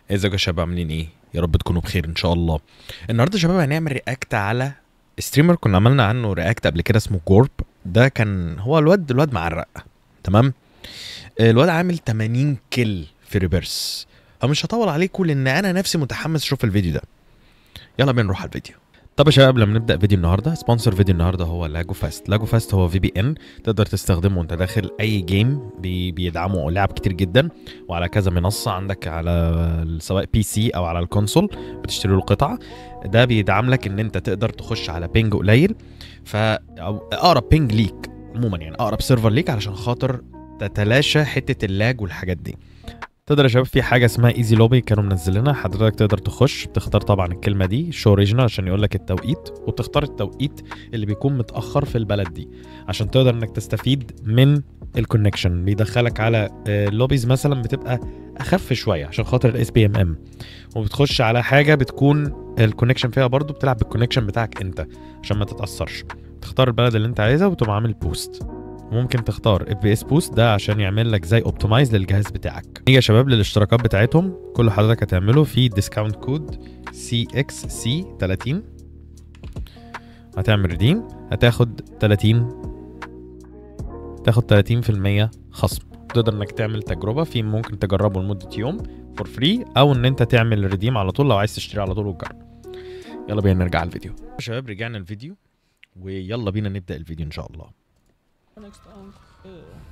ازيكم يا شباب عاملين ايه يا رب تكونوا بخير ان شاء الله النهارده يا شباب هنعمل رياكت على ستريمر كنا عملنا عنه رياكت قبل كده اسمه جورب ده كان هو الواد الواد معرق تمام الواد عامل 80 كيل في ريفرس فمش هطول عليكم لان انا نفسي متحمس اشوف الفيديو ده يلا بينا نروح على الفيديو طب يا شباب لما نبدا فيديو النهارده سبونسر فيديو النهارده هو لاجو فاست لاجو فاست هو في بي ان تقدر تستخدمه وانت داخل اي جيم بي بيدعموا لعب كتير جدا وعلى كذا منصه عندك على سواء بي سي او على الكونسول بتشتري له قطعه ده بيدعم لك ان انت تقدر تخش على بينج قليل ف أو اقرب بينج ليك عموما يعني اقرب سيرفر ليك علشان خاطر تتلاشى حته اللاج والحاجات دي تقدر يا شباب في حاجه اسمها ايزي لوبي كانوا منزلينها حضرتك تقدر تخش بتختار طبعا الكلمه دي شو اوريجينال عشان يقول لك التوقيت وبتختار التوقيت اللي بيكون متاخر في البلد دي عشان تقدر انك تستفيد من الكونكشن بيدخلك على لوبيز مثلا بتبقى اخف شويه عشان خاطر الاس بي ام ام وبتخش على حاجه بتكون الكونكشن فيها برضو بتلعب بالكونكشن بتاعك انت عشان ما تتاثرش تختار البلد اللي انت عايزها وتقوم عامل بوست ممكن تختار اف بي اس بوست ده عشان يعمل لك زي اوبتمايز للجهاز بتاعك نيجي يا شباب للاشتراكات بتاعتهم كل حضرتك هتعمله في ديسكاونت كود سي اكس سي 30 هتعمل ريديم هتاخد 30 تاخد 30% خصم تقدر انك تعمل تجربه في ممكن تجربه لمده يوم فور فري او ان انت تعمل ريديم على طول لو عايز تشتري على طول وتجرب يلا بينا نرجع الفيديو يا شباب رجعنا الفيديو ويلا بينا نبدا الفيديو ان شاء الله Next um, ew.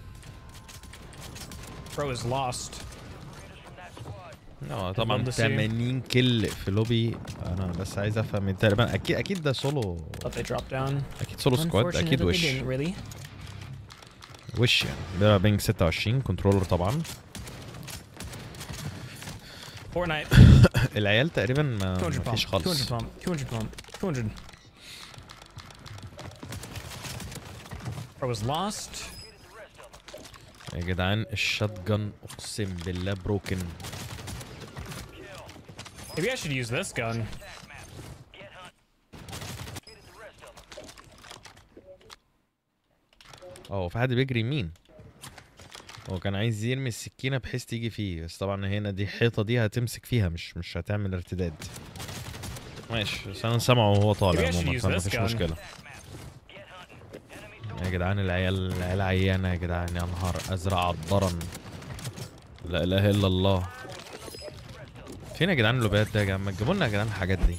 Bro is lost. اه طبعا Love to see. 80 كل في لوبي انا بس عايز افهم تقريبا اكيد اكيد ده سولو Thought they dropped down. اكيد سولو سكواد اكيد Unfortunately, they وش didn't really. وش يعني بيلعب بينج 26 كنترولر طبعا Fortnite. العيال تقريبا ما 200 ما pump. فيش 200 خالص pump. 200 pump. 200. Bro was lost. يا جدعان الشات جن اقسم بالله بروكن Maybe I should use this gun. اه في حد بيجري يمين هو كان عايز يرمي السكينه بحيث تيجي فيه بس طبعا هنا دي الحيطه دي هتمسك فيها مش مش هتعمل ارتداد ماشي بس انا سامعه وهو طالع Maybe I should عموما use فما this فيش gun. مشكله يا جدعان العيال العيال عيانه يا جدعان يا نهار ازرق عضرن لا اله الا الله فين يا جدعان اللوبات ده يا جدعان ما تجيبوا لنا يا جدعان الحاجات دي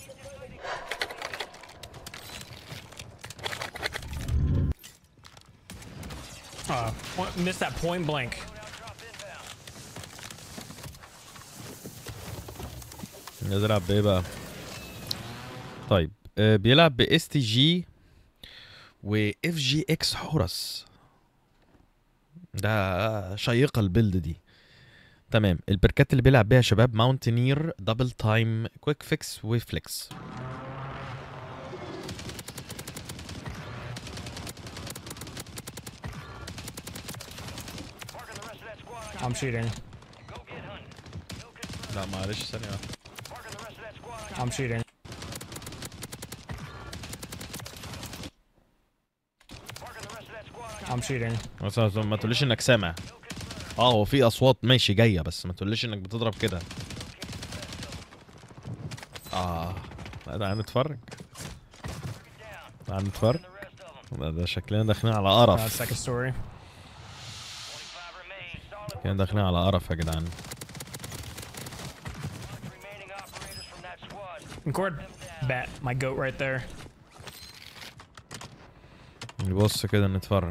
Uh, point- missed that point blank. بيلعب بايه بقى طيب آه بيلعب باس تي جي واف جي اكس حورس ده شيقه البيلد دي تمام البركات اللي بيلعب بيها يا شباب ماونتينير دبل تايم كويك فيكس وفليكس I'm shooting. لا معلش ثانيه واحدة. I'm shooting. I'm shooting. بس ما ما تقوليش انك سامع اه هو في اصوات ماشي جايه بس ما تقوليش انك بتضرب كده اه لا تعال نتفرج تعال نتفرج ده, ده شكلنا داخلين على Uh, قرف second story. كده داخلين على قرف يا جدعان Record bat, my goat right there. نبص كده نتفرج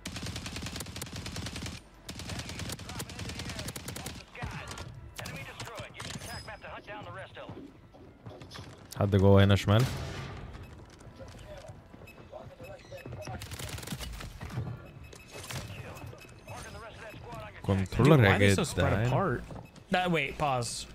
حد جوه هنا شمال Dude, كنترولر why يا are they so spread جدعان apart? That wait, pause.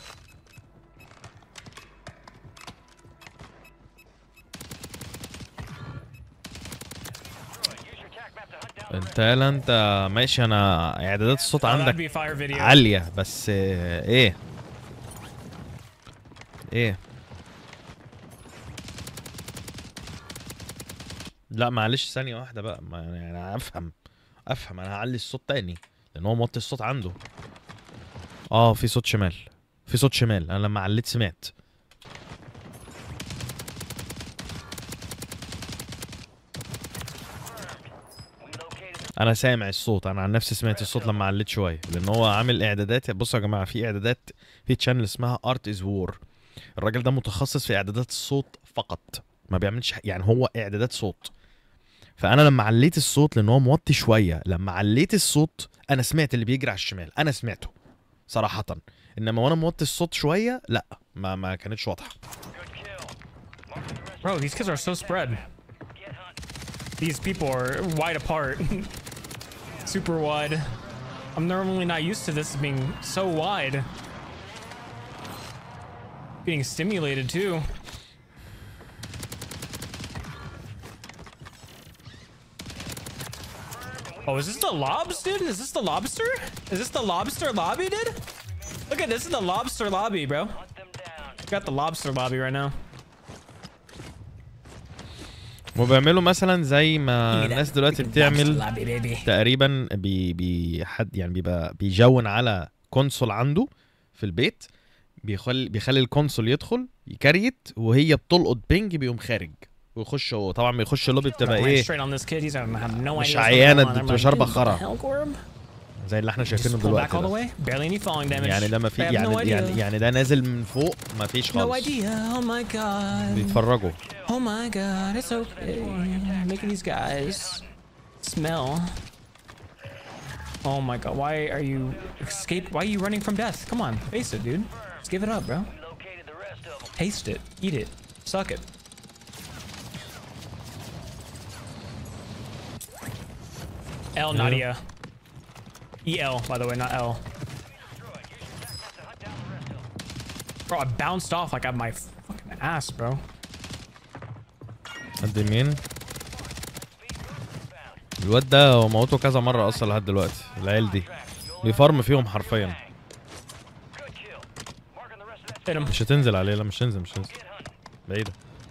انت يالا انت ماشي انا اعدادات الصوت Oh, that'd عندك be a fire video. عالية بس آه، ايه ايه لا معلش ثانية واحدة بقى ما يعني افهم افهم انا هعلي الصوت تاني لان هو موطي الصوت عنده اه في صوت شمال في صوت شمال انا لما عليت سمعت انا سامع الصوت انا عن نفسي سمعت الصوت لما عليت شويه لان هو عامل اعدادات بصوا يا جماعه في اعدادات في تشانل اسمها ارت از وور الراجل ده متخصص في اعدادات الصوت فقط ما بيعملش ح- يعني هو اعدادات صوت فانا لما عليت الصوت لان هو موطي شويه لما عليت الصوت انا سمعت اللي بيجري على الشمال انا سمعته صراحه انما وانا موطي الصوت شويه لا ما ما كانتش واضحه Bro, these kids are so spread. These people are wide apart. Super wide. I'm normally not used to this being so wide. Being stimulated too. Oh, is this the lobs, dude? Is this the lobster? Is this the lobster lobby, dude? Look at this is the lobster lobby, bro. Got the lobster lobby right now. وبيعملوا مثلا زي ما الناس دلوقتي بتعمل lobby, baby. تقريبا بي بي حد يعني بيبقى بيجون على كونسول عنده في البيت بيخلي بيخلي الكونسول يدخل يكريت وهي بتلقط بينج بيقوم خارج ويخش هو طبعا بيخش اللوبي بتبقى Ran ايه straight on this kid. He's gonna have no مش idea. what's عيانة، going on. دي I'm بتبقى like, شاربة dude, what خرا. the hell, Gorb? زي اللي احنا Just شايفينه pull back دلوقتي all the ده. way. Barely any falling damage. يعني ده ما في I have يعني no يعني idea. يعني ده نازل من فوق ما فيش No خالص idea. Oh my god. بيتفرجوا Oh my god. It's okay. Look at these guys. Smell. Oh my god. Why are you escape? Why are you running from death? Come on. Face it, dude. Just give it up, bro. Taste it. Eat it. Suck it. L, Nadia. E L, by the way, not L. Bro, I bounced off like I'm my fucking ass, bro. قد مين الواد ده هو موته كذا مره اصلا لحد دلوقتي العيال دي بيفرم فيهم حرفيا Hit him. مش هتنزل عليه لا مش هتنزل مش هتنزل بعيدة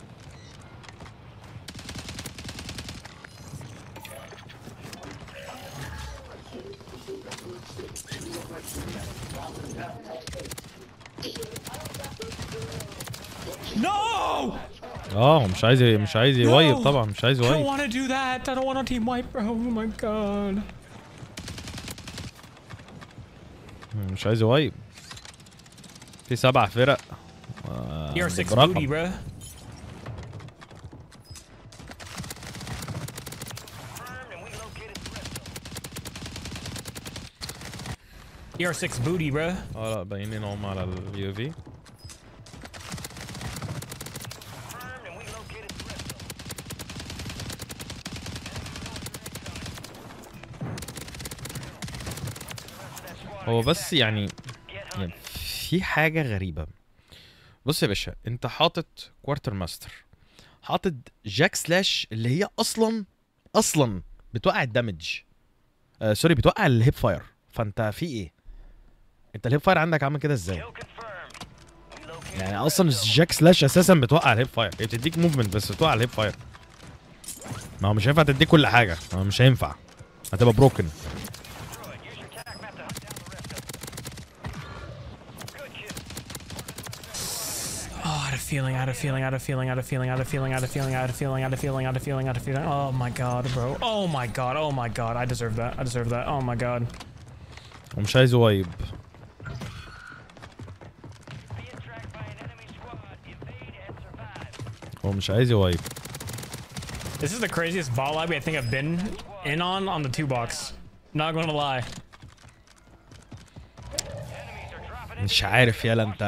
No! اه هو مش عايز مش عايز يويب No! طبعا مش عايز I don't يويب want to do that. I don't want to team wipe, bro. Oh my god. مش عايز يويب في سبع فرق آه، You're six برقم. booty, bro. You're six booty, bro. اه لا باينين هم على اليو في هو بس يعني, يعني في حاجة غريبة بص يا باشا انت حاطط كوارتر ماستر حاطط جاك سلاش اللي هي اصلا اصلا بتوقع الدمج آه سوري بتوقع الهيب فاير فانت في ايه انت الهيب فاير عندك عامل كده ازاي يعني اصلا الجاك سلاش اساسا بتوقع الهيب فاير هي بتديك موفمنت بس بتوقع الهيب فاير ما هو مش هينفع تديك كل حاجه ما هو مش هينفع هتبقى بروكن Oh, I had a feeling, I had a feeling, I had a feeling, I had a feeling, I had a feeling, I had a feeling, I had a feeling, I had a feeling, I had a feeling, I had a feeling. Oh my god, bro. Oh my god, oh my god. I deserve that. I deserve that. Oh my god. ومش عايز وايب هو مش عايز يوايب This is the craziest ball lobby I think I've been in on on the two box. Not gonna lie. مش عارف يالا انت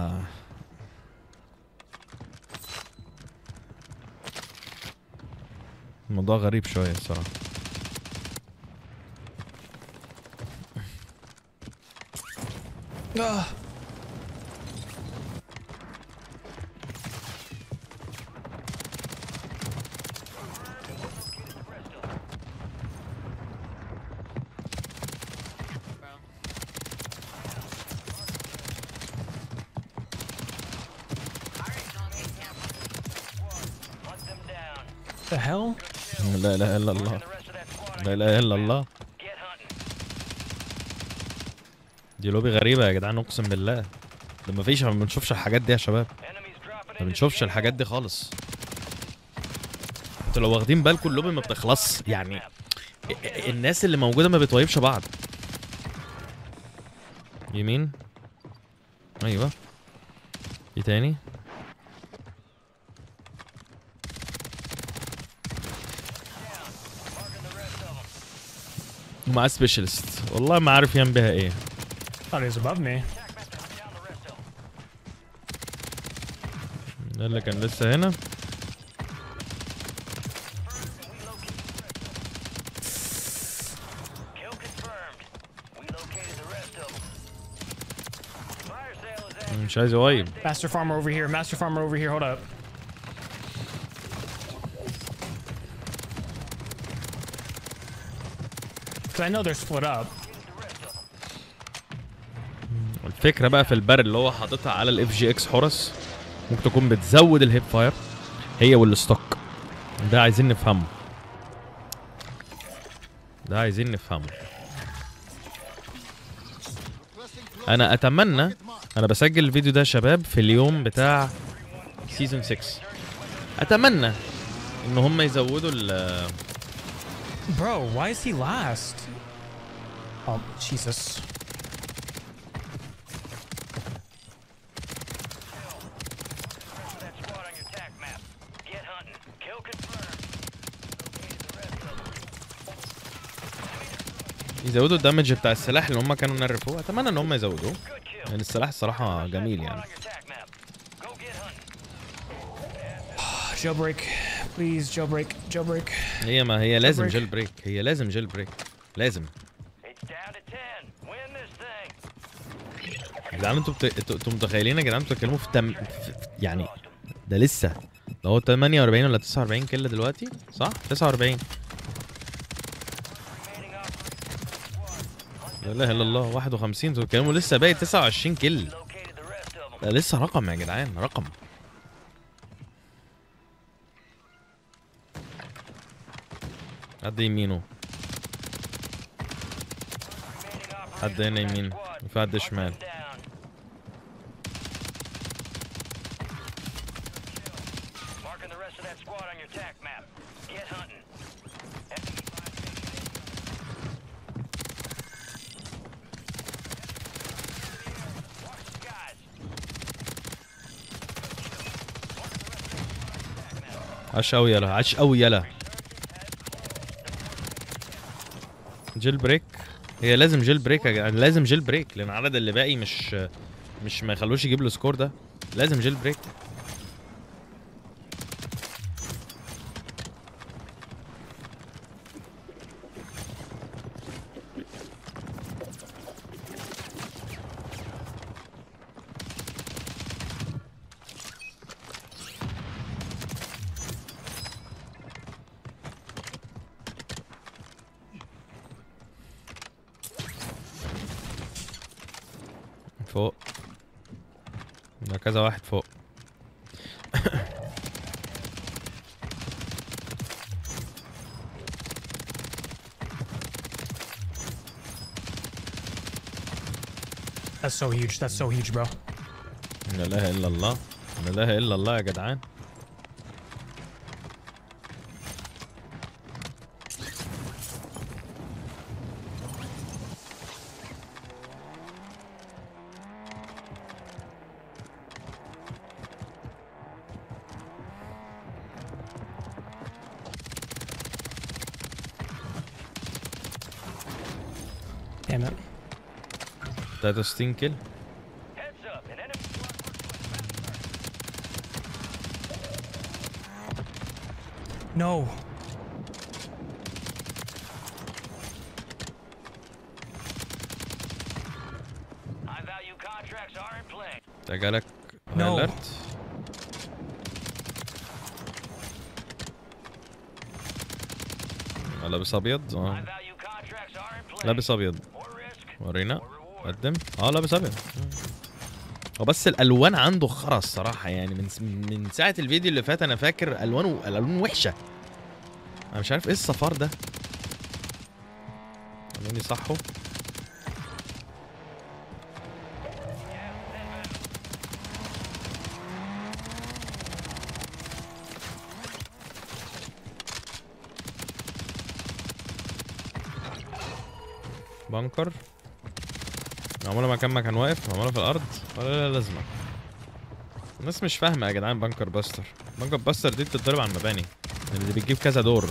الموضوع غريب شويه الصراحه The hell? لا اله الا الله لا اله الا الله دي لوبي غريبه يا جدعان اقسم بالله ده مفيش ما بنشوفش الحاجات دي يا شباب ما بنشوفش الحاجات دي خالص انتوا لو واخدين بالكم اللوبي ما بتخلص يعني ا- ا- الناس اللي موجوده ما بتويبش بعض يمين ايوه ايه تاني ومعاه سبيشالست والله ما عارف يعمل بيها ايه Thought he was above me. ده اللي كان لسه هنا Kill confirmed. We located the rest of them. Fire sale is active. مش عايز يويب Master farmer over here. Master farmer over here. Hold up. Cause I know they're split up. الفكره بقى في البر اللي هو حاططها على الاف جي اكس حرس ممكن تكون بتزود الهيب فاير هي والستوك ده عايزين نفهمه ده عايزين نفهمه انا اتمنى انا بسجل الفيديو ده يا شباب في اليوم بتاع سيزون 6 اتمنى ان هم يزودوا ال Bro, why is he last? Oh, Jesus. That squad on your tac map. Get hunting. Kill confirmed. Located the rest of them. يزودوا الدمج بتاع السلاح اللي هم كانوا نرفوه اتمنى ان هم يزودوه Good kill. لان السلاح الصراحه جميل Squad يعني on your tac map. Go get hunting. Jailbreak. Please, jailbreak. Jailbreak. هي ما هي لازم break. جيل بريك هي لازم جيل بريك لازم It's down to 10. Win this thing. يا جدعان انتوا بت... انتوا انتوا متخيلين يا جدعان انتوا بتتكلموا في تم... في... يعني ده لسه ده هو 48 ولا 49 كيل دلوقتي صح 49 لا اله الا الله 51 انتوا بتتكلموا لسه باقي 29 كيل Located the rest of them. ده لسه رقم يا جدعان رقم حد يمينه حد هنا يمين وفي حد شمال Down. Marking the rest of that squad on your tac map. Get hunting. Watch the skies. عاش قوي يلا عاش قوي يلا جيل بريك هي لازم جيل بريك يا جدعان لازم جيل بريك لان العدد اللي باقي مش مش ما يخلوش يجيب السكور ده لازم جيل بريك فوق ده كذا واحد فوق That's so huge. That's so huge, bro. لا اله الا الله لا اله الا الله يا جدعان Damn it. 63 كيل Heads up. An enemy squad No. High value contracts are in play. ده جالك No. alert لابس ابيض High اه value contracts are in play. لابس ابيض More risk. ورينا More reward. قدم اه لابس ابيض هو بس الالوان عنده خرا الصراحه يعني من من ساعه الفيديو اللي فات انا فاكر الوانه الالوان وحشه انا مش عارف ايه الصفار ده خلوني صحوا بنكر معموله مكان ما كان واقف معموله في الارض ولا لا لازمه الناس مش فاهمه يا جدعان بنكر باستر بنكر باستر دي بتتضرب على المباني اللي بتجيب كذا دور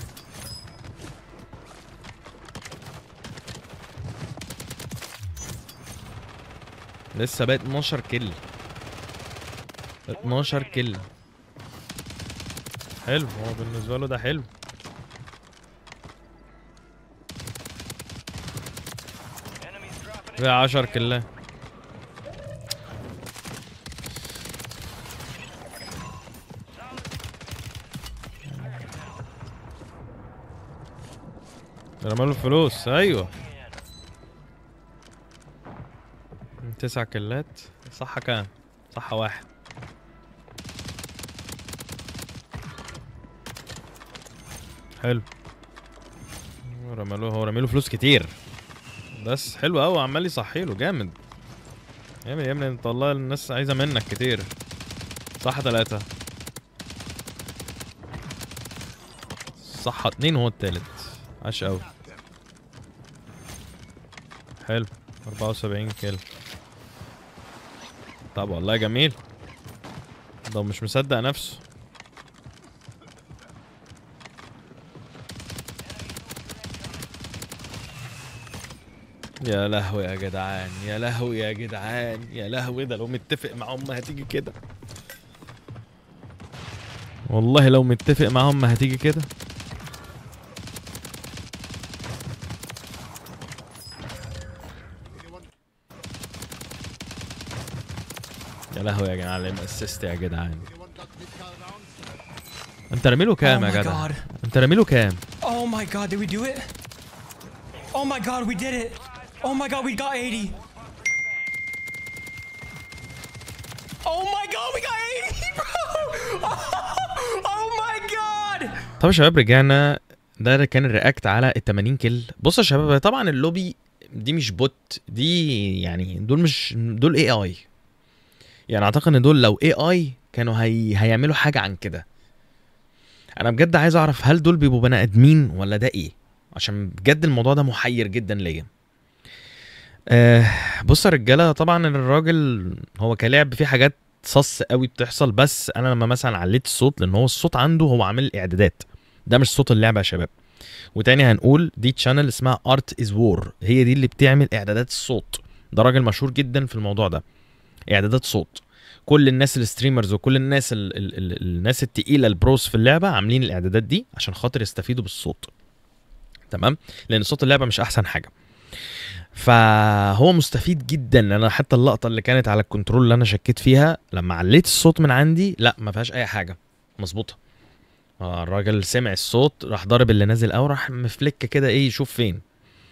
لسه بقى 12 كل 12 كل حلو هو بالنسبه له ده حلو Enemies dropping in. في 10 كلات رماله الفلوس ايوه تسع كلات صح كام صح واحد حلو رماله هو رماله فلوس كتير بس حلو قوي عمال يصحي له جامد يا ابني يا ابني انت والله الناس عايزه منك كتير صح ثلاثة صح اتنين هو التالت عاش قوي حلو 74 كيلو طب والله جميل ده مش مصدق نفسه يا لهوي يا جدعان يا لهوي يا جدعان يا لهوي ده لو متفق معاهم ما هتيجي كده والله لو متفق معاهم ما هتيجي كده يا لهوي يا جدعان على اسيست يا جدعان انت راميله كام Oh يا my جدع God. انت راميله كام Oh my god, did we do it? Oh my god, we did it! Oh my god, we got 80! Oh my god, we got 80, bro! Oh my god! طب يا شباب رجعنا ده كان الرياكت على ال 80 كيل بصوا يا شباب طبعا اللوبي دي مش بوت دي يعني دول مش دول اي اي يعني اعتقد ان دول لو اي اي كانوا هي... هيعملوا حاجه عن كده انا بجد عايز اعرف هل دول بيبقوا بني ادمين ولا ده ايه عشان بجد الموضوع ده محير جدا ليا آه بص يا رجاله طبعا الراجل هو كلاعب فيه حاجات صص قوي بتحصل بس انا لما مثلا عليت الصوت لان هو الصوت عنده هو عامل اعدادات ده مش صوت اللعبه يا شباب وتاني هنقول دي تشانل اسمها ارت از وور هي دي اللي بتعمل اعدادات الصوت ده راجل مشهور جدا في الموضوع ده اعدادات صوت كل الناس الستريمرز وكل الناس ال ال ال الناس التقيله البروس في اللعبه عاملين الاعدادات دي عشان خاطر يستفيدوا بالصوت تمام لان صوت اللعبه مش احسن حاجه فهو مستفيد جدا انا حتى اللقطه اللي كانت على الكنترول اللي انا شكيت فيها لما عليت الصوت من عندي لا ما فيهاش اي حاجه مظبوطه آه، الراجل سمع الصوت راح ضارب اللي نازل او راح مفلك كده ايه يشوف فين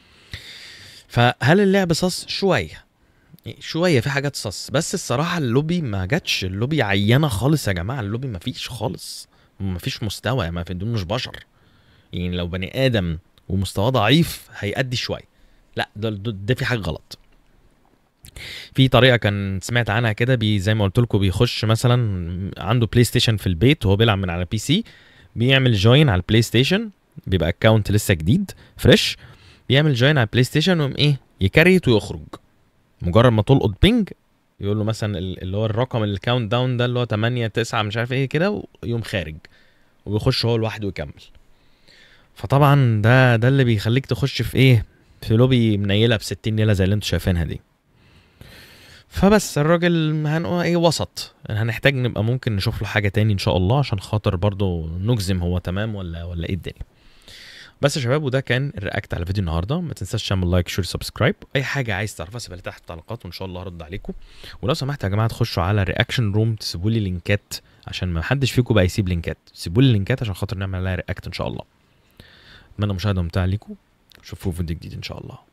فهل اللعب صص شويه شويه في حاجات صص بس الصراحه اللوبي ما جاتش اللوبي عينه خالص يا جماعه اللوبي ما فيش خالص ما فيش مستوى ما في دول مش بشر يعني لو بني ادم ومستواه ضعيف هيأدي شويه لا ده, ده, ده في حاجه غلط في طريقه كان سمعت عنها كده بي زي ما قلت لكم بيخش مثلا عنده بلاي ستيشن في البيت وهو بيلعب من على بي سي بيعمل جوين على البلاي ستيشن بيبقى اكونت لسه جديد فريش بيعمل جوين على البلاي ستيشن ويقوم ايه يكريت ويخرج مجرد ما تلقط بينج يقول له مثلا ال- اللي هو الرقم الكاونت داون ده اللي هو 8 9 مش عارف ايه كده ويقوم خارج وبيخش هو لوحده يكمل فطبعا ده ده اللي بيخليك تخش في ايه في لوبي منيله ب 60 نيله زي اللي انتوا شايفينها دي فبس الراجل هنقول ايه وسط هنحتاج نبقى ممكن نشوف له حاجه تاني ان شاء الله عشان خاطر برضو نجزم هو تمام ولا ولا ايه الدنيا بس يا شباب وده كان الرياكت على فيديو النهارده ما تنساش تعمل لايك شير سبسكرايب اي حاجه عايز تعرفها سيبها لي تحت في التعليقات وان شاء الله هرد عليكم ولو سمحت يا جماعه تخشوا على رياكشن روم تسيبوا لي لينكات عشان ما حدش فيكم بقى يسيب لينكات سيبوا لي لينكات عشان خاطر نعمل عليها رياكت ان شاء الله اتمنى مشاهده ممتعه ليكم شوفوا فيديو جديد ان شاء الله